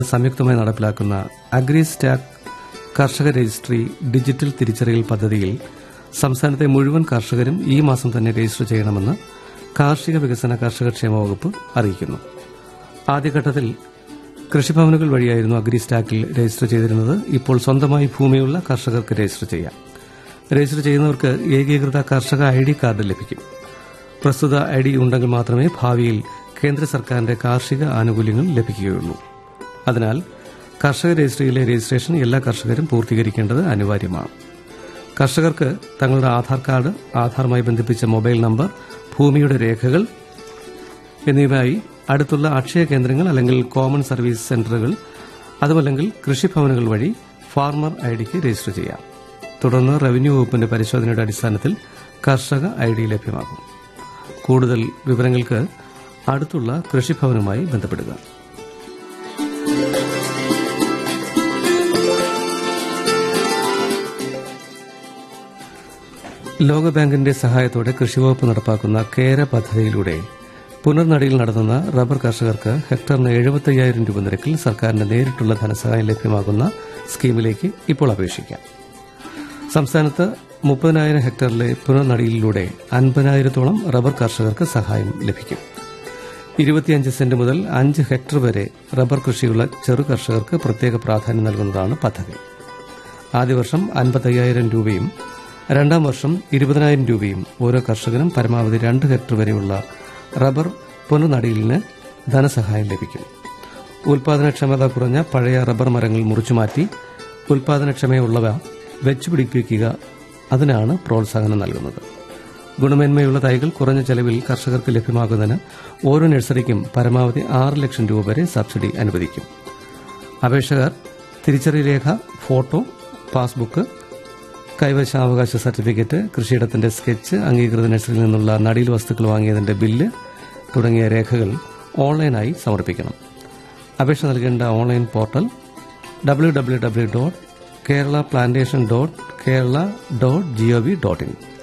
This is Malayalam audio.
സംയുക്തമായി നടപ്പിലാക്കുന്ന അഗ്രി സ്റ്റാക്ക് കർഷക രജിസ്ട്രി ഡിജിറ്റൽ തിരിച്ചറിയൽ പദ്ധതിയിൽ സംസ്ഥാനത്തെ മുഴുവൻ കർഷകരും ഈ മാസം തന്നെ രജിസ്റ്റർ ചെയ്യണമെന്ന് കാർഷിക വികസന കർഷക ക്ഷേമ വകുപ്പ് അറിയിക്കുന്നു ആദ്യഘട്ടത്തിൽ കൃഷിഭവനുകൾ വഴിയായിരുന്നു അഗ്രി സ്റ്റാക്കിൽ രജിസ്റ്റർ ചെയ്തിരുന്നത് ഇപ്പോൾ സ്വന്തമായി ഭൂമിയുള്ള കർഷകർക്ക് രജിസ്റ്റർ ചെയ്യാം രജിസ്റ്റർ ചെയ്യുന്നവർക്ക് ഏകീകൃത കർഷക ഐ ഡി കാർഡ് ലഭിക്കും പ്രസ്തുത ഐ ഡി ഉണ്ടെങ്കിൽ മാത്രമേ ഭാവിയിൽ കേന്ദ്ര സർക്കാരിന്റെ കാർഷിക ആനുകൂല്യങ്ങൾ ലഭിക്കുകയുള്ളൂ അതിനാൽ കർഷക രജിസ്ട്രിയിലെ രജിസ്ട്രേഷൻ എല്ലാ കർഷകരും പൂർത്തീകരിക്കേണ്ടത് അനിവാര്യമാണ് കർഷകർക്ക് തങ്ങളുടെ ആധാർ കാർഡ് ആധാറുമായി ബന്ധിപ്പിച്ച മൊബൈൽ നമ്പർ ഭൂമിയുടെ രേഖകൾ എന്നിവയായി അടുത്തുള്ള അക്ഷയ കേന്ദ്രങ്ങൾ അല്ലെങ്കിൽ കോമൺ സർവീസ് സെന്ററുകൾ അതുമല്ലെങ്കിൽ കൃഷിഭവനുകൾ വഴി ഫാർമർ ഐ ഡിക്ക് രജിസ്റ്റർ ചെയ്യാം തുടർന്ന് റവന്യൂ വകുപ്പിന്റെ പരിശോധനയുടെ അടിസ്ഥാനത്തിൽ കർഷക ഐ ഡി ലഭ്യമാകും കൂടുതൽ വിവരങ്ങൾക്ക് അടുത്തുള്ള കൃഷിഭവനുമായി ബന്ധപ്പെടുക ലോകബാങ്കിന്റെ സഹായത്തോടെ കൃഷിവകുപ്പ് നടപ്പാക്കുന്ന കേര പദ്ധതിയിലൂടെ പുനർനടിയിൽ നടത്തുന്ന റബ്ബർ കർഷകർക്ക് ഹെക്ടറിന് എഴുപത്തയ്യായിരം രൂപ നിരക്കിൽ സർക്കാരിന്റെ നേരിട്ടുള്ള ധനസഹായം ലഭ്യമാകുന്ന സ്കീമിലേക്ക് ഇപ്പോൾ അപേക്ഷിക്കാം സംസ്ഥാനത്ത് മുപ്പതിനായിരം ഹെക്ടറിലെ പുനർനടിയിലൂടെ അൻപതിനായിരത്തോളം റബ്ബർ കർഷകർക്ക് സഹായം ലഭിക്കും ഇരുപത്തിയഞ്ച് സെന്റ് മുതൽ അഞ്ച് ഹെക്ടർ വരെ റബ്ബർ കൃഷിയുള്ള ചെറു കർഷകർക്ക് പ്രത്യേക പ്രാധാന്യം നൽകുന്നതാണ് പദ്ധതി ആദ്യ വർഷം അൻപത്തയ്യായിരം രൂപയും രണ്ടാം വർഷം ഇരുപതിനായിരം രൂപയും ഓരോ കർഷകനും പരമാവധി രണ്ട് ഹെക്ടർ വരെയുള്ള റബ്ബർ പുനർനടിയിലിന് ധനസഹായം ലഭിക്കും ഉൽപാദനക്ഷമത കുറഞ്ഞ പഴയ റബ്ബർ മരങ്ങൾ മുറിച്ചുമാറ്റി ഉൽപാദനക്ഷമയുള്ളവ വെച്ചുപിടിപ്പിക്കുക അതിനാണ് പ്രോത്സാഹനം നൽകുന്നത് ഗുണമേന്മയുള്ള തൈകൾ കുറഞ്ഞ ചെലവിൽ കർഷകർക്ക് ലഭ്യമാകുന്നതിന് ഓരോ നഴ്സറിക്കും പരമാവധി ആറ് ലക്ഷം രൂപ വരെ സബ്സിഡി അനുവദിക്കും അപേക്ഷകർ തിരിച്ചറിയൽ രേഖ ഫോട്ടോ പാസ്ബുക്ക് കൈവശാവകാശ സർട്ടിഫിക്കറ്റ് കൃഷിയിടത്തിന്റെ സ്കെച്ച് അംഗീകൃത നഴ്സറിയിൽ നിന്നുള്ള നടീൽ വസ്തുക്കൾ വാങ്ങിയതിന്റെ ബില്ല് തുടങ്ങിയ രേഖകൾ ഓൺലൈനായി സമർപ്പിക്കണം അപേക്ഷ നൽകേണ്ട online portal W W W dot Kerala plantation dot Kerala dot G O V dot in